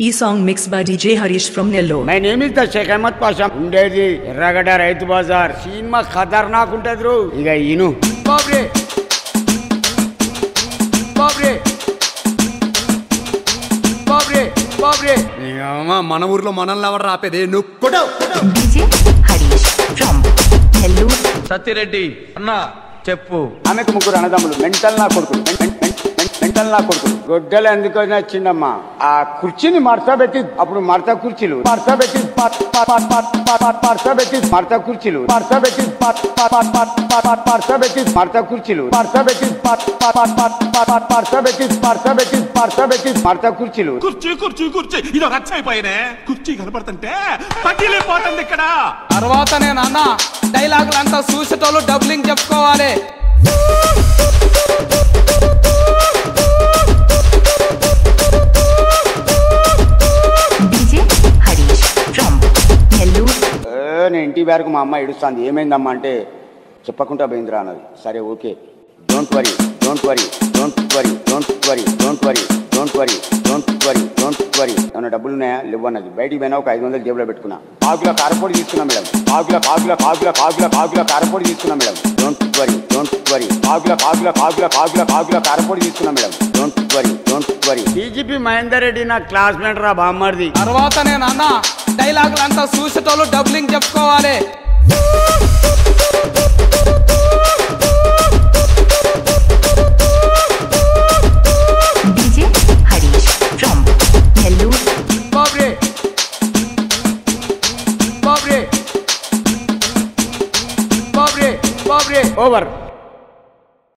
ఈ song mix by DJ Harish from Nellore my name is the Shaik Ahmed Pasha ఉండేది ఎర్రగడ్డ రైతు బజార్ సినిమా ఖతర్నాక్ ఉంటది రో ఇక ఇను బాబ్రే బాబ్రే బాబ్రే బాబ్రే ఏమా, మన ఊర్లో మనల్ని ఎవరు రాపేది నువ్వు కొట్టావు DJ Harish from Nellore. Satya Reddy అన్న చెప్పు ఆమెకు ముగ్గురు అన్నదమ్ములు మెంటల్ నా కొడుకులు మెం- మెం- మెం- మెం- మెంటల్ నా కొడుకులు గొడ్డలు ఎందుకు వచ్చిందమ్మా ఆ కుర్చీని మడత పెట్టి అప్పుడు మడత కుర్చీలు మడత పెట్టి ప- ప- ప- ప- ప- ప- మడత పెట్టి మడత కుర్చీలు మడత పెట్టి ప- ప- ప- ప- ప- ప- మడత పెట్టి మడత కుర్చీలు మడత పెట్టి ప- ప- ప- ప- ప- ప- మడత పెట్టి మడత పెట్టి మడత పెట్టి మడత కుర్చీలు కుర్చీ కుర్చీ కుర్చీ ఇది రచ్చ అయిపోయినే కుర్చీ కనపడుతుంటే పట్టిలేపోతుంది ఇక్కడ తర్వాత నేను అన్న డైలాగులు అంతా చూసేటోళ్ళు డబ్లింగ్ చెప్పుకోవాలి DJ Harish from Nellore. ఏ, నేను ఇంటి వరకు మా అమ్మ ఏడుస్తాంది ఏమైందమ్మా అంటే చెప్పకుండా పోయిందిరా అన్నది సరే okay don't worry don't worry don't worry don't worry don't worry don't worry don't worry don't worry ఏమైనా డబ్బులు ఉన్నాయా లేవు అన్నది బయటికి పోయినా ఒక ఐదు వందలు జేబులో పెట్టుకున్నా కాకుల కారపొడి తీసుకున్నా మేడం కాకుల కాకుల కాకుల కాకుల కాకుల కారపొడి తీసుకున్నా madam don't worry don't worry కాకుల కాకుల కాకుల కాకుల కాకుల కారపొడి తీసుకున్నా madam don't worry don't worry DGP Mahender Reddy నా క్లాస్మేట్ రా బామ్మర్ది తర్వాత నేను అన్న డైలాగులు అంతా చూసేటోళ్ళు డబ్లింగ్ చెప్పుకోవాలి